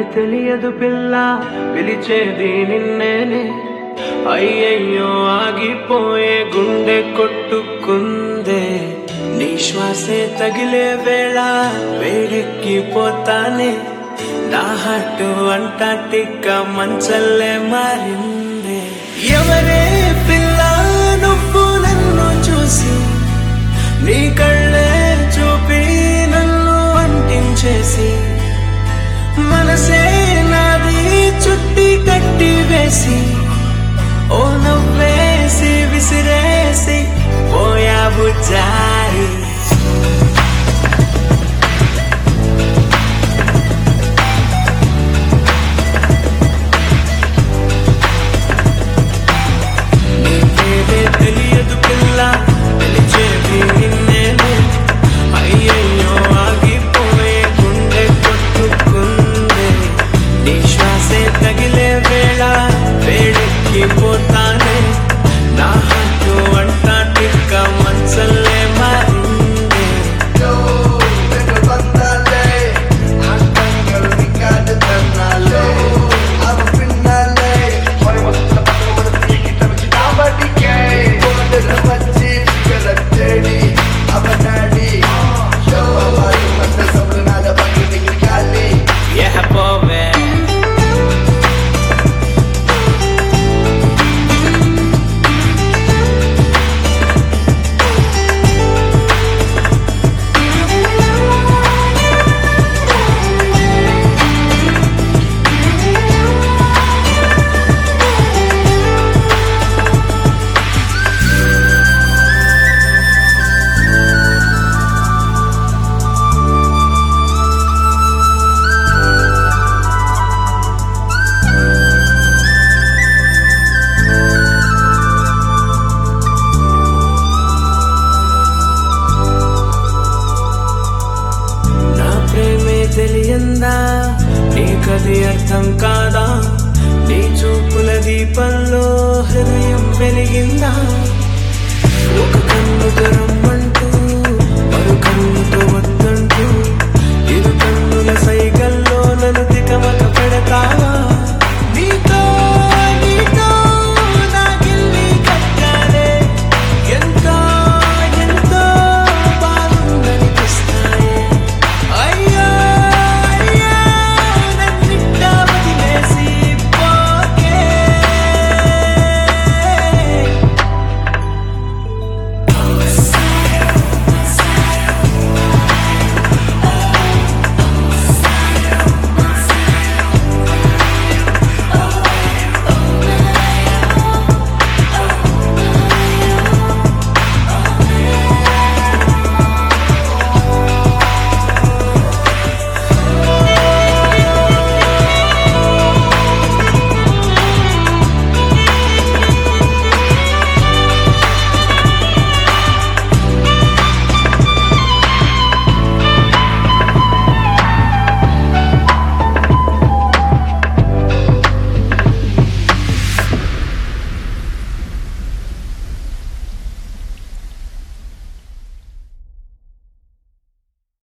తెలియదు పిల్ల పిలిచేది నిన్నేనే అయ్యయ్యో ఆగిపోయే గుండె కొట్టుకుందే నీ శ్వాసే తగిలే వేళ వేడెక్కిపోతానే నా హార్ట్ అంటాటిక మంచల్లే మారిందే ఎవరే పిల్ల నువ్వు నన్ను చూసి నీ కళ్ళే చూపి నన్ను అంటించేసి మనసే నాది చుట్టి కట్టి వేసి ఓ నవ్వేసి విసిరేసి పోయావు జారి నీకేదే తెలియదు పిల్ల పిలిచేది నిన్నేనే అయ్యయ్యో ఆగిపోయే గుండె కొట్టుకుందే నీ శ్వాసే తగిలే వేళ వేడెక్కిపోతానే నా హట్టు అంటాటిక మంచల్లే మారిందే Yo, vengo bandale, అంతంగల్ రికార్డు తన్నాలే అవ పిన్నాలే మరి వస్తున్న పక్కన మన తీకి తమిచి కాబట్టికే బోర్డర్ వచ్చి ఫిగర్ తేడి అవ డాడీ యో వారి మధ్య సబ్రనాద పక్కన దిగి ఖాళీ Yeah, boy. నా ప్రేమే తెలియందా నీకది అర్థం కాదా నీ చూపుల దీపంలో హృదయం వెలిగిందా ఒక కన్ను గరమ్మ